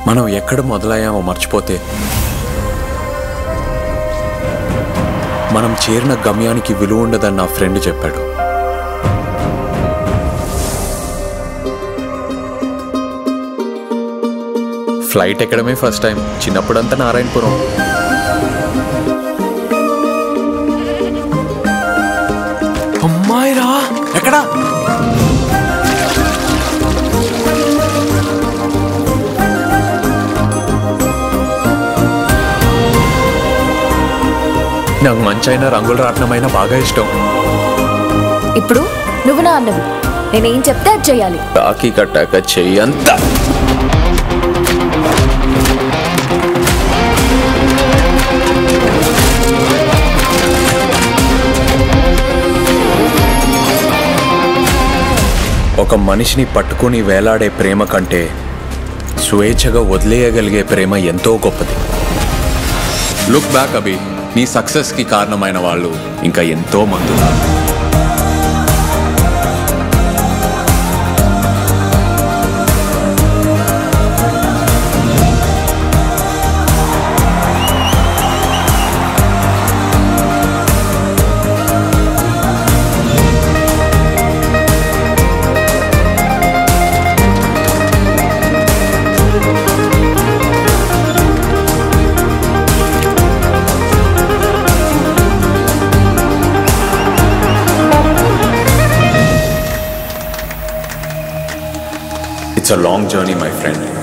మనం ఎక్కడ మొదలయ్యామో మర్చిపోతే మనం చేరిన గమ్యానికి విలువ ఉండదని నా ఫ్రెండ్ చెప్పాడు ఫ్లైట్ ఎక్కడమే ఫస్ట్ టైం చిన్నప్పుడంతా నారాయణపురం అమ్మాయిరా ఎక్కడా నాకు మంచైన రంగులు రాట్నమైనా బాగా ఇష్టం ఇప్పుడు నువ్వు నా అన్నవి నేనేం చెప్తే అది చెయ్యాలి రాఖీ కట్టాక చెయ్యంత ఒక మనిషిని పట్టుకుని వేలాడే ప్రేమ కంటే స్వేచ్ఛగా వదిలేయగలిగే ప్రేమ ఎంతో గొప్పది లుక్ బ్యాక్ అభి నీ సక్సెస్కి కారణమైన వాళ్ళు ఇంకా ఎంతో మంది ఉన్నారు It's a long journey, my friend.